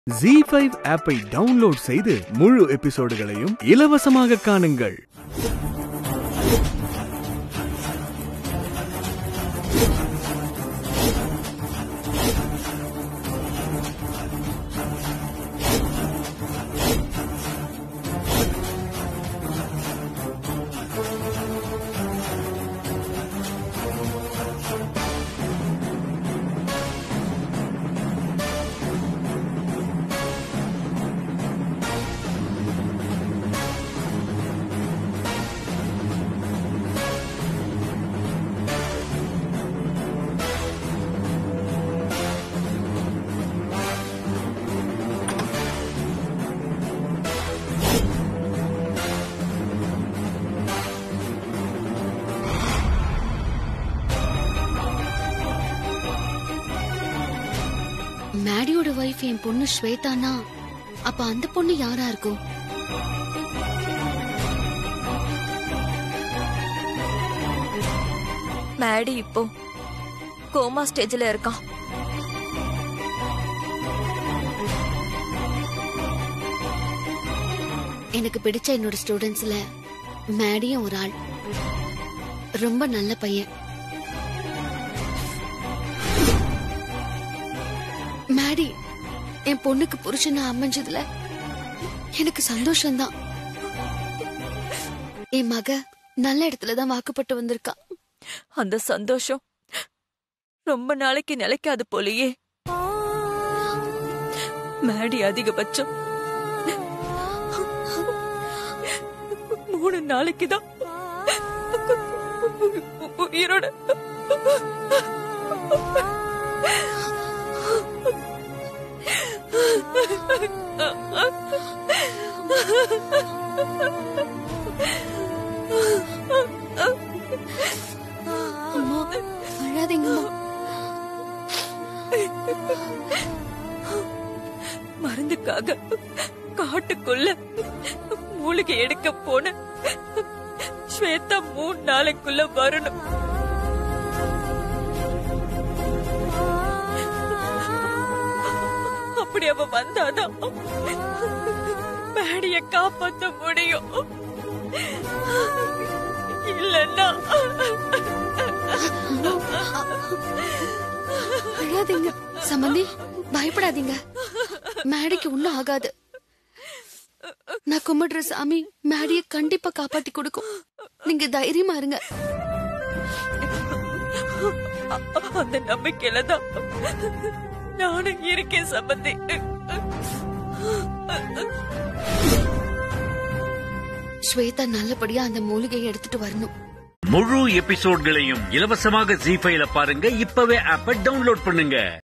G five ஆப்பை download செய்து முழு எபிசோடுகளையும் இலவசமாக காணுங்கள் மேடியோட வைஃப் என் பொண்ணு ஸ்வேதானா அப்ப அந்த பொண்ணு யாரா இருக்கும் மேடி இப்போ கோமா ஸ்டேஜ்ல இருக்கான் எனக்கு பிடிச்ச என்னோட ஸ்டூடெண்ட்ஸ்ல மேடியும் ஒரு ஆள் ரொம்ப நல்ல பையன் மேடி என் பொண்ணுக்கு புருஷனா அமைஞ்சதுல எனக்கு சந்தோஷம்தான் என் மக நல்ல இடத்துலதான் வாக்குப்பட்டு வந்திருக்கா அந்த சந்தோஷம் ரொம்ப நாளைக்கு நிலைக்காது போலயே மேடி அதிகபட்சம் மூணு நாளைக்கு தான் உயிரோட அம்மா அழாதீங்கம்மா மருந்துக்காக காட்டுக்குள்ள மூலிகை எடுக்க போன ஸ்வேதா மூணு நாளைக்குள்ள வரணும் அப்படி அவ வந்தாதான் மேடிய காப்பாத்த முடியும் இல்லன்னா அழாதீங்க சம்பந்தி பயப்படாதீங்க மேடிக்கு ஒண்ணும் ஆகாது நான் கும்பிடுற சாமி மேடிய கண்டிப்பா காப்பாத்தி கொடுக்கும் நீங்க தைரியமா இருங்க அந்த நம்பிக்கையில தான் நானும் இருக்கேன் சம்பந்தி ஸ்வேதா நல்லபடியா அந்த மூலிகையை எடுத்துட்டு வரணும் முழு எபிசோட்களையும் இலவசமாக ஜி ஃபைல பாருங்க இப்பவே ஆப்ப டவுன்லோட் பண்ணுங்க